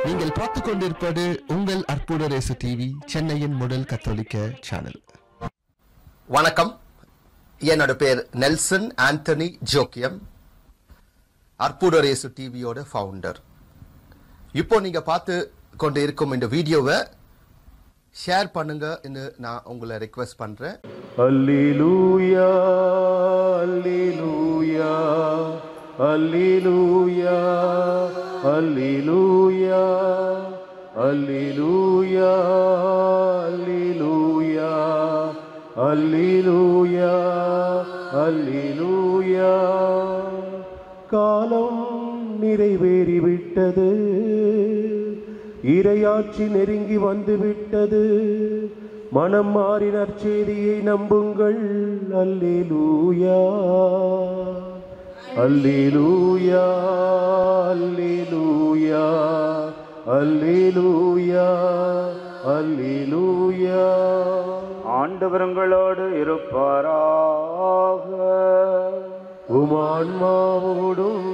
நீங்கள் பார்த்துக் கொண்டிருப்பது உங்கள் அற்புத ரேசு டிவி சென்னையின் முதல் கத்தோலிக்க சேனல் வணக்கம் என்னோட பேர் நெல்சன் ஆண்டனி ஜோக்கியம் அற்புதரேசு டிவியோட ஃபவுண்டர் இப்போ நீங்க பார்த்து கொண்டு இருக்கும் இந்த வீடியோவை ஷேர் பண்ணுங்க நான் உங்களை ரெக்வெஸ்ட் பண்றேன் அல்லேலூயா அல்லேலூயா அல்லேலூயா அல்லேலூயா அல்லேலூயா அல்லேலூயா அல்லேலூயா அல்லேலூயா காலம் நிறைவேறிவிட்டது இரையாட்சி நெருங்கி வந்துவிட்டது மனம் மாறி நற்செய்தியை நம்புங்கள் அல்லேலூயா அல்லேலூயா அல்லேலூயா அல்லேலூயா அல்லேலூயா ஆண்டவருங்களோடு இருப்பாராக உமான்மாவோடும்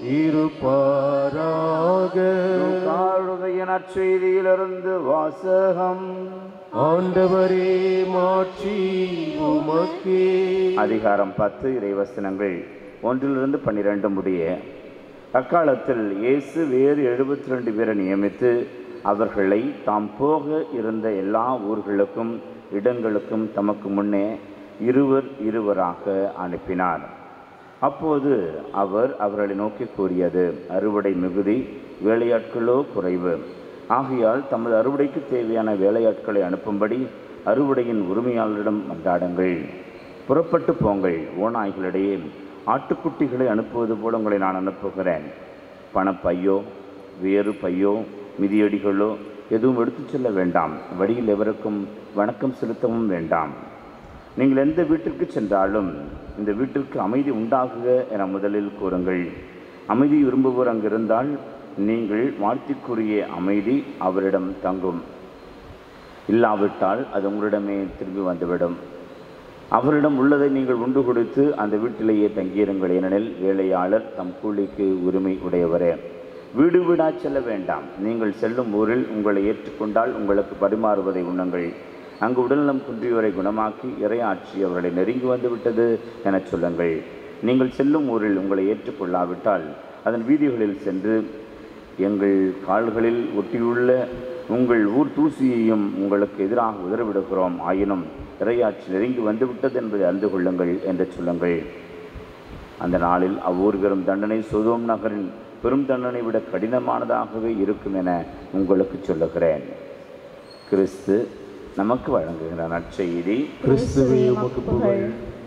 இருப்பாராக தாழ்வுதைய நற்செய்தியிலிருந்து வாசகம் ஆண்டவரே மாட்சி உமக்கே அதிகாரம் பத்து இறைவசனங்கள் ஒன்றிலிருந்து பன்னிரண்டு முடிய அக்காலத்தில் இயேசு வேறு எழுபத்தி ரெண்டு பேரை நியமித்து அவர்களை தாம் போக இருந்த எல்லா ஊர்களுக்கும் இடங்களுக்கும் தமக்கு முன்னே இருவர் இருவராக அனுப்பினார் அப்போது அவர் அவர்களை நோக்கி கூறியது அறுவடை மிகுதி வேலையாட்களோ குறைவு ஆகையால் தமது அறுவடைக்கு தேவையான வேலையாட்களை அனுப்பும்படி அறுவடையின் உரிமையாளரிடம் மன்றாடுங்கள் புறப்பட்டு போங்கள் ஓநாய்களிடையே ஆட்டுக்குட்டிகளை அனுப்புவது போல உங்களை நான் அனுப்புகிறேன் பணப்பையோ வேறு பையோ மிதியடிகளோ எதுவும் எடுத்துச் செல்ல வேண்டாம் வழியில் எவருக்கும் வணக்கம் செலுத்தவும் வேண்டாம் நீங்கள் எந்த வீட்டிற்கு சென்றாலும் இந்த வீட்டிற்கு அமைதி உண்டாகுக என முதலில் கூறுங்கள் அமைதி விரும்புவோர் அங்கிருந்தால் நீங்கள் வாழ்த்திக்குரிய அமைதி அவரிடம் தங்கும் இல்லாவிட்டால் அது உங்களிடமே திரும்பி வந்துவிடும் அவரிடம் உள்ளதை நீங்கள் உண்டு கொடுத்து அந்த வீட்டிலேயே தங்கியிருங்கள் ஏனெனில் வேலையாளர் தம் கூலிக்கு உரிமை உடையவரே வீடு வீடா செல்ல வேண்டாம் நீங்கள் செல்லும் ஊரில் உங்களை ஏற்றுக்கொண்டால் உங்களுக்கு பரிமாறுவதை உண்ணுங்கள் அங்கு உடல்நலம் குன்றியவரை குணமாக்கி இறையாட்சி அவர்களை நெருங்கி வந்து விட்டது எனச் சொல்லுங்கள் நீங்கள் செல்லும் ஊரில் உங்களை ஏற்றுக்கொள்ளாவிட்டால் அதன் வீதிகளில் சென்று எங்கள் கால்களில் ஒட்டியுள்ள உங்கள் ஊர் தூசியையும் உங்களுக்கு எதிராக உதறவிடுகிறோம் ஆயினும் இறையாட்சி நெருங்கி வந்துவிட்டது என்பதை அறிந்து கொள்ளுங்கள் என்று சொல்லுங்கள் அந்த நாளில் அவ்வூர் பெறும் தண்டனை சோதோம் நகரின் பெரும் தண்டனை விட கடினமானதாகவே இருக்கும் என உங்களுக்கு சொல்லுகிறேன் கிறிஸ்து நமக்கு வழங்குகிற நற்செய்தி கிறிஸ்துவே உமக்கு புகழ்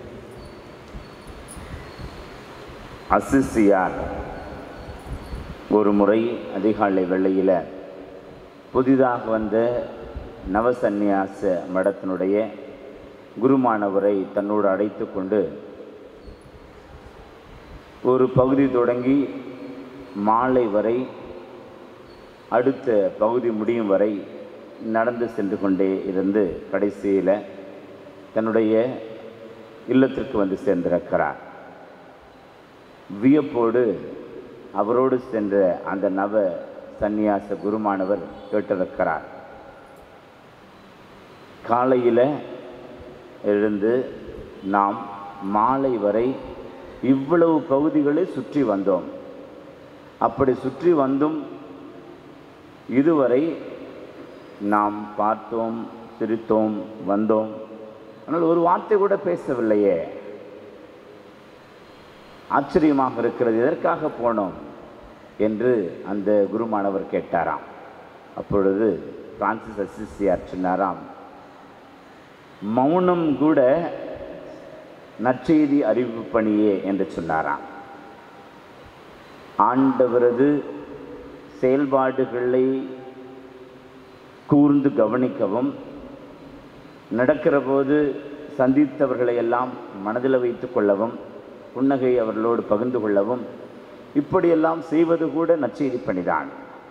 அசிசியார் ஒரு முறை அதிகாலை வெள்ளையில் புதிதாக வந்த நவசந்நியாச மடத்தினுடைய குருமானவரை தன்னோடு அழைத்து கொண்டு ஒரு பகுதி தொடங்கி மாலை வரை அடுத்த பகுதி முடியும் வரை நடந்து சென்று கொண்டே இருந்து கடைசியில் தன்னுடைய இல்லத்திற்கு வந்து சேர்ந்திருக்கிறார் வியப்போடு அவரோடு சென்ற அந்த நவ சந்நியாச குருமானவர் கேட்டிருக்கிறார் காலையில் எழுந்து நாம் மாலை வரை இவ்வளவு பகுதிகளை சுற்றி வந்தோம் அப்படி சுற்றி வந்தும் இதுவரை நாம் பார்த்தோம் சிரித்தோம் வந்தோம் ஆனால் ஒரு வார்த்தை கூட பேசவில்லையே ஆச்சரியமாக இருக்கிறது எதற்காக போனோம் என்று அந்த குருமானவர் கேட்டாராம் அப்பொழுது பிரான்சிஸ் அசிசியார் சொன்னாராம் மௌனம் கூட நற்செய்தி அறிவிப்பு பணியே என்று சொன்னாராம் ஆண்டவரது செயல்பாடுகளை கூர்ந்து கவனிக்கவும் நடக்கிற போது சந்தித்தவர்களை எல்லாம் மனதில் வைத்துக் கொள்ளவும் புன்னகை அவர்களோடு பகிர்ந்து கொள்ளவும் இப்படியெல்லாம் செய்வது கூட நற்செய்தி பணிதான்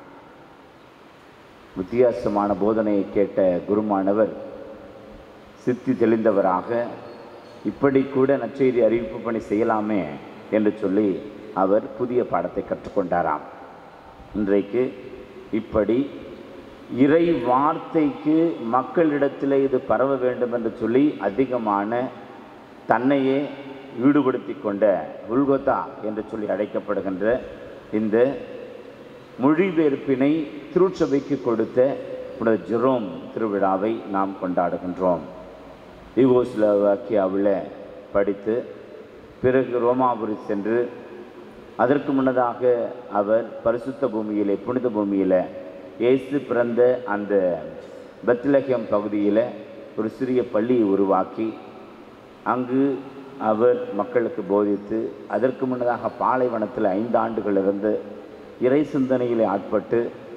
வித்தியாசமான போதனையை கேட்ட குருமானவர் சித்தி தெளிந்தவராக இப்படி கூட நற்செய்தி அறிவிப்பு பணி செய்யலாமே என்று சொல்லி அவர் புதிய பாடத்தை கற்றுக்கொண்டாராம் இன்றைக்கு இப்படி இறை வார்த்தைக்கு மக்களிடத்தில் இது பரவ வேண்டும் என்று சொல்லி அதிகமான தன்னையே ஈடுபடுத்தி கொண்ட உல்கொத்தா என்று சொல்லி அழைக்கப்படுகின்ற இந்த மொழிபெயர்ப்பினை திருச்சபைக்கு கொடுத்த புனித ஜெரோம் திருவிழாவை நாம் கொண்டாடுகின்றோம் யூகோஸ்லோவாக்கியாவில் படித்து பிறகு ரோமாபுரி சென்று அதற்கு முன்னதாக அவர் பரிசுத்த பூமியிலே புனித பூமியில் இயேசு பிறந்த அந்த பெத்லஹேம் பகுதியில் ஒரு சிறிய பள்ளியை உருவாக்கி அங்கு அவர் மக்களுக்கு போதித்து அதற்கு முன்னதாக பாலைவனத்தில் ஐந்து ஆண்டுகள் இருந்து இறை சிந்தனையில் ஆட்பட்டு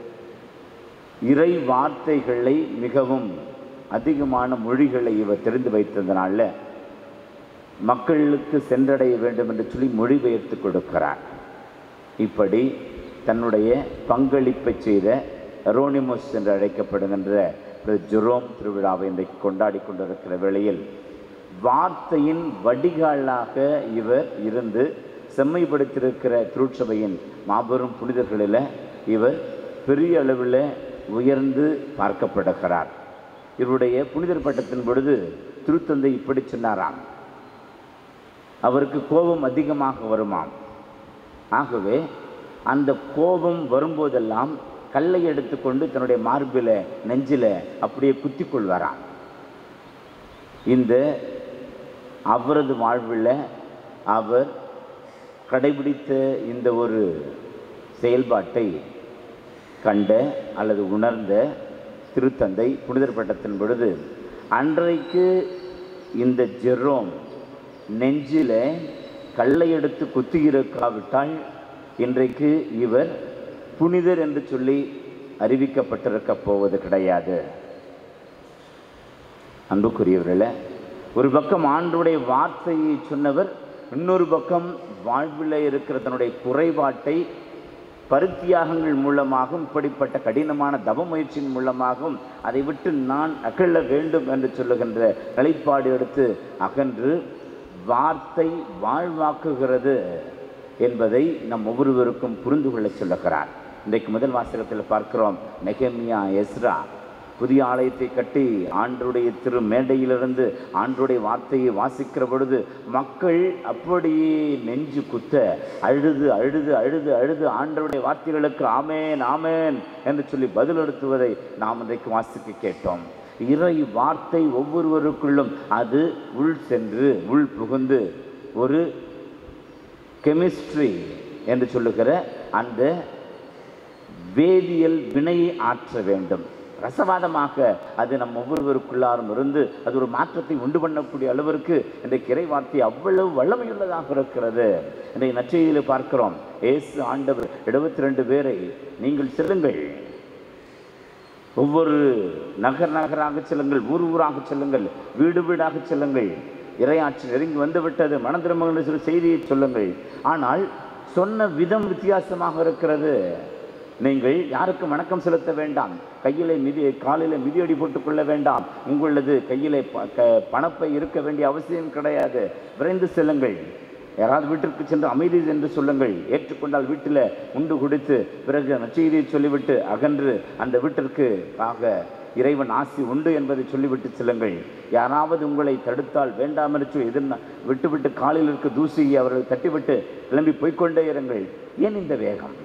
இறை வார்த்தைகளை மிகவும் அதிகமான மொழிகளை இவர் தெரிந்து வைத்ததனால மக்களுக்கு சென்றடைய வேண்டும் என்று சொல்லி மொழிபெயர்த்து கொடுக்கிறார் இப்படி தன்னுடைய பங்களிப்பை செய்த ரோனிமோஸ் என்று அழைக்கப்படுகின்ற திரு ஜெரோம் திருவிழாவை இன்றைக்கு கொண்டாடி கொண்டிருக்கிற வேளையில் வார்த்தையின் வடிகாலாக இவர் இருந்து செம்மைப்படுத்தியிருக்கிற திருச்சபையின் மாபெரும் புனிதர்களில் இவர் பெரிய அளவில் உயர்ந்து பார்க்கப்படுகிறார் இவருடைய புனிதர் பட்டத்தின் பொழுது திருத்தந்தை இப்படி சொன்னாராம் அவருக்கு கோபம் அதிகமாக வருமாம் ஆகவே அந்த கோபம் வரும்போதெல்லாம் கல்லை எடுத்துக்கொண்டு தன்னுடைய மார்பில் நெஞ்சில் அப்படியே குத்தி கொள்வாராம் இந்த அவரது வாழ்வில் அவர் கடைபிடித்த இந்த ஒரு செயல்பாட்டை கண்ட அல்லது உணர்ந்த திருத்தந்தை புனிதர் பட்டத்தின் பொழுது அன்றைக்கு இந்த ஜெரோம் நெஞ்சில் கல்லை எடுத்து குத்தியிருக்காவிட்டால் இன்றைக்கு இவர் புனிதர் என்று சொல்லி அறிவிக்கப்பட்டிருக்க போவது கிடையாது அன்புக்குரியவர்களே ஒரு பக்கம் ஆண்டுடைய வார்த்தையை சொன்னவர் இன்னொரு பக்கம் வாழ்வில் இருக்கிற தன்னுடைய குறைபாட்டை பருத்தியாகங்கள் மூலமாகவும் இப்படிப்பட்ட கடினமான தவ முயற்சியின் மூலமாகவும் அதை விட்டு நான் அகழ வேண்டும் என்று சொல்லுகின்ற நிலைப்பாடு எடுத்து அகன்று வார்த்தை வாழ்வாக்குகிறது என்பதை நம் ஒவ்வொருவருக்கும் புரிந்து கொள்ள சொல்லுகிறார் இன்றைக்கு முதல் வாசகத்தில் பார்க்கிறோம் நெகமியா எஸ்ரா புதிய ஆலயத்தை கட்டி ஆண்டருடைய திரு மேடையிலிருந்து ஆண்டருடைய வார்த்தையை வாசிக்கிற பொழுது மக்கள் அப்படியே நெஞ்சு குத்த அழுது அழுது அழுது அழுது ஆண்டருடைய வார்த்தைகளுக்கு ஆமேன் ஆமேன் என்று சொல்லி பதிலெடுத்துவதை நாம் இன்றைக்கு வாசிக்க கேட்டோம் இறை வார்த்தை ஒவ்வொருவருக்குள்ளும் அது உள் சென்று உள் புகுந்து ஒரு கெமிஸ்ட்ரி என்று சொல்லுகிற அந்த வேதியியல் வினையை ஆற்ற வேண்டும் ரசவாதமாக அது நம் ஒவ்வொருவருக்குள்ளாரும் இருந்து அது ஒரு மாற்றத்தை உண்டு பண்ணக்கூடிய அளவிற்கு இன்றைக்கு இறை வார்த்தை அவ்வளவு வல்லமையுள்ளதாக இருக்கிறது இன்றைக்கு நச்சையில் பார்க்கிறோம் ஏசு ஆண்டவர் எழுபத்தி ரெண்டு பேரை நீங்கள் செல்லுங்கள் ஒவ்வொரு நகர் நகராக செல்லுங்கள் ஊர் ஊராக செல்லுங்கள் வீடு வீடாக செல்லுங்கள் இறையாட்சி நெருங்கி வந்து விட்டது மன திரும்பங்கள் சில செய்தியை சொல்லுங்கள் ஆனால் சொன்ன விதம் வித்தியாசமாக இருக்கிறது நீங்கள் யாருக்கும் வணக்கம் செலுத்த வேண்டாம் கையிலே மிதி காலில் மிதியடி போட்டுக்கொள்ள வேண்டாம் உங்களது கையிலே ப- க- பணப்பை இருக்க வேண்டிய அவசியம் கிடையாது விரைந்து செல்லுங்கள் யாராவது வீட்டிற்கு சென்று அமைதி என்று சொல்லுங்கள் ஏற்றுக்கொண்டால் வீட்டில் உண்டு குடித்து பிறகு நச்செய்தியை சொல்லிவிட்டு அகன்று அந்த வீட்டிற்கு ஆக இறைவன் ஆசி உண்டு என்பதை சொல்லிவிட்டு செல்லுங்கள் யாராவது உங்களை தடுத்தால் வேண்டாம் என்று சொல்லி எதிர் விட்டுவிட்டு காலில் இருக்க தூசியை அவர்கள் தட்டிவிட்டு கிளம்பி போய்க்கொண்டே இருங்கள் ஏன் இந்த வேகம்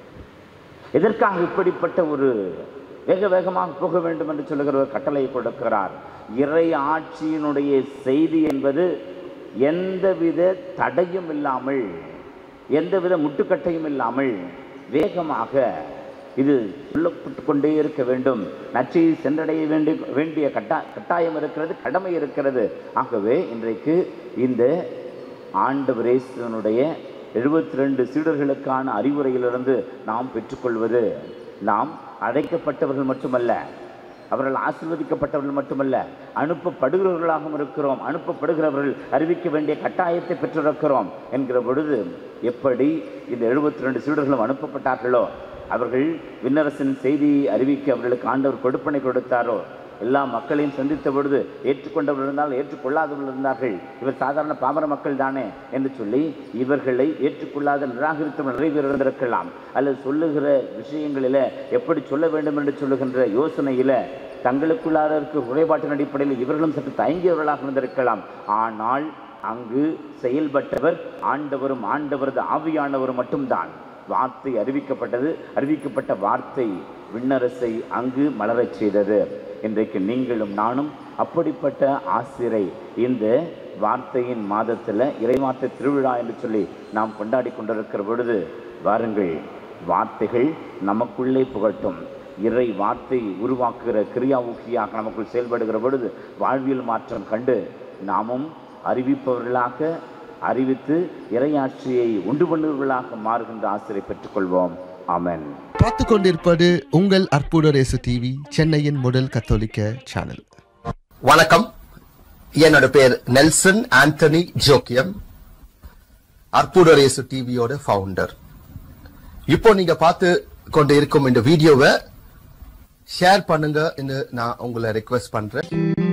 எதற்காக இப்படிப்பட்ட ஒரு வேக வேகமாக போக வேண்டும் என்று சொல்லுகிற ஒரு கட்டளை கொடுக்கிறார் இறை ஆட்சியினுடைய செய்தி என்பது எந்தவித தடையும் இல்லாமல் எந்தவித முட்டுக்கட்டையும் இல்லாமல் வேகமாக இது சொல்லப்பட்டு கொண்டே இருக்க வேண்டும் நச்சையை சென்றடைய வேண்டிய வேண்டிய கட்டா கட்டாயம் இருக்கிறது கடமை இருக்கிறது ஆகவே இன்றைக்கு இந்த ஆண்டவர் இயேசுவினுடைய எழுபத்தி ரெண்டு சீடர்களுக்கான அறிவுரையிலிருந்து நாம் பெற்றுக்கொள்வது நாம் அழைக்கப்பட்டவர்கள் மட்டுமல்ல அவர்கள் ஆசீர்வதிக்கப்பட்டவர்கள் மட்டுமல்ல அனுப்பப்படுகிறவர்களாகவும் இருக்கிறோம் அனுப்பப்படுகிறவர்கள் அறிவிக்க வேண்டிய கட்டாயத்தை பெற்றிருக்கிறோம் என்கிற பொழுது எப்படி இந்த எழுபத்தி ரெண்டு சீடர்களும் அனுப்பப்பட்டார்களோ அவர்கள் விண்ணரசின் செய்தியை அறிவிக்க அவர்களுக்கு ஆண்டவர் கொடுப்பனை கொடுத்தாரோ எல்லா மக்களையும் சந்தித்த பொழுது ஏற்றுக்கொண்டவர்கள் இருந்தால் ஏற்றுக்கொள்ளாதவர்கள் இருந்தார்கள் இவர் சாதாரண பாமர மக்கள் தானே என்று சொல்லி இவர்களை ஏற்றுக்கொள்ளாத நிராகரித்தவர்கள் நிறைய பேர் இருந்திருக்கலாம் அல்லது சொல்லுகிற விஷயங்களில எப்படி சொல்ல வேண்டும் என்று சொல்லுகின்ற யோசனையில தங்களுக்குள்ளார இருக்கிற குறைபாட்டின் அடிப்படையில் இவர்களும் சற்று தயங்கியவர்களாக இருந்திருக்கலாம் ஆனால் அங்கு செயல்பட்டவர் ஆண்டவரும் ஆண்டவரது ஆவியானவரும் மட்டும்தான் வார்த்தை அறிவிக்கப்பட்டது அறிவிக்கப்பட்ட வார்த்தை விண்ணரசை அங்கு மலரச் செய்தது இன்றைக்கு நீங்களும் நானும் அப்படிப்பட்ட ஆசிரை இந்த வார்த்தையின் மாதத்தில் இறைவார்த்தை திருவிழா என்று சொல்லி நாம் கொண்டாடி கொண்டிருக்கிற பொழுது வாருங்கள் வார்த்தைகள் நமக்குள்ளே புகட்டும் இறை வார்த்தை உருவாக்குகிற கிரியா ஊக்கியாக நமக்குள் செயல்படுகிற பொழுது வாழ்வியல் மாற்றம் கண்டு நாமும் அறிவிப்பவர்களாக அறிவித்து இறையாட்சியை உண்டு பண்ணுவர்களாக மாறுகின்ற ஆசிரியை பெற்றுக்கொள்வோம் ஆமென் பார்த்து கொண்டிருப்பது உங்கள் அற்புத ரேசு டிவி சென்னையின் முதல் கத்தோலிக்க சேனல் வணக்கம் என்னோட பேர் நெல்சன் ஆண்டனி ஜோக்கியம் அற்புதரேசு டிவியோட ஃபவுண்டர் இப்போ நீங்க பார்த்து கொண்டு இருக்கும் இந்த வீடியோவை ஷேர் பண்ணுங்க நான் உங்களை ரெக்வெஸ்ட் பண்றேன்